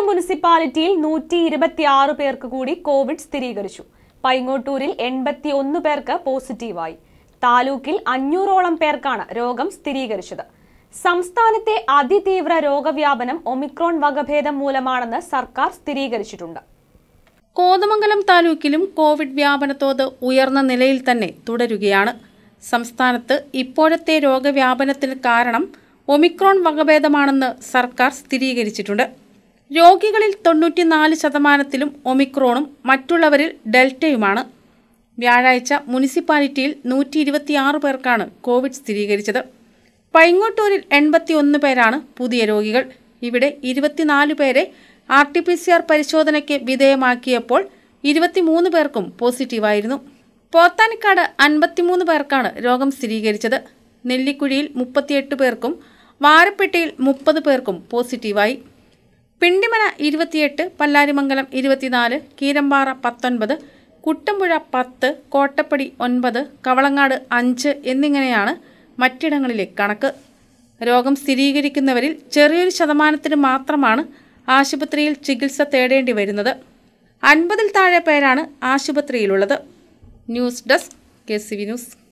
മുനിസിപ്പാലിറ്റിയിൽ നൂറ്റി ഇരുപത്തിയാറ് പേർക്ക് കൂടി കോവിഡ് സ്ഥിരീകരിച്ചു പൈങ്ങോട്ടൂരിൽ എൺപത്തി ഒന്ന് പേർക്ക് പോസിറ്റീവായി താലൂക്കിൽ അഞ്ഞൂറോളം പേർക്കാണ് രോഗം സ്ഥിരീകരിച്ചത് സംസ്ഥാനത്തെ അതിതീവ്ര രോഗവ്യാപനം ഒമിക്രോൺ വകഭേദം മൂലമാണെന്ന് സർക്കാർ സ്ഥിരീകരിച്ചിട്ടുണ്ട് കോതമംഗലം താലൂക്കിലും കോവിഡ് വ്യാപനത്തോത് ഉയർന്ന നിലയിൽ തന്നെ തുടരുകയാണ് സംസ്ഥാനത്ത് ഇപ്പോഴത്തെ രോഗവ്യാപനത്തിന് കാരണം ഒമിക്രോൺ വകഭേദമാണെന്ന് സർക്കാർ സ്ഥിരീകരിച്ചിട്ടുണ്ട് രോഗികളിൽ തൊണ്ണൂറ്റിനാല് ശതമാനത്തിലും ഒമിക്രോണും മറ്റുള്ളവരിൽ ഡെൽറ്റയുമാണ് വ്യാഴാഴ്ച മുനിസിപ്പാലിറ്റിയിൽ നൂറ്റി ഇരുപത്തിയാറ് പേർക്കാണ് കോവിഡ് സ്ഥിരീകരിച്ചത് പൈങ്ങോട്ടൂരിൽ എൺപത്തിയൊന്ന് പേരാണ് പുതിയ രോഗികൾ ഇവിടെ ഇരുപത്തിനാല് പേരെ R T P C R പരിശോധനയ്ക്ക് വിധേയമാക്കിയപ്പോൾ ഇരുപത്തിമൂന്ന് പേർക്കും പോസിറ്റീവായിരുന്നു പോത്താനിക്കാട് അൻപത്തിമൂന്ന് പേർക്കാണ് രോഗം സ്ഥിരീകരിച്ചത് നെല്ലിക്കുഴിയിൽ മുപ്പത്തിയെട്ട് പേർക്കും വാരപ്പെട്ടിയിൽ മുപ്പത് പേർക്കും പോസിറ്റീവായി പിണ്ടിമന ഇരുപത്തിയെട്ട് പല്ലാരിമംഗലം ഇരുപത്തിനാല് കീരമ്പാറ പത്തൊൻപത് കുട്ടമ്പുഴ പത്ത് കോട്ടപ്പടി ഒൻപത് കവളങ്ങാട് അഞ്ച് എന്നിങ്ങനെയാണ് മറ്റിടങ്ങളിലെ കണക്ക് രോഗം സ്ഥിരീകരിക്കുന്നവരിൽ ചെറിയൊരു ശതമാനത്തിന് മാത്രമാണ് ആശുപത്രിയിൽ ചികിത്സ തേടേണ്ടി വരുന്നത് അൻപതിൽ താഴെ പേരാണ് ആശുപത്രിയിലുള്ളത് news desk K C V news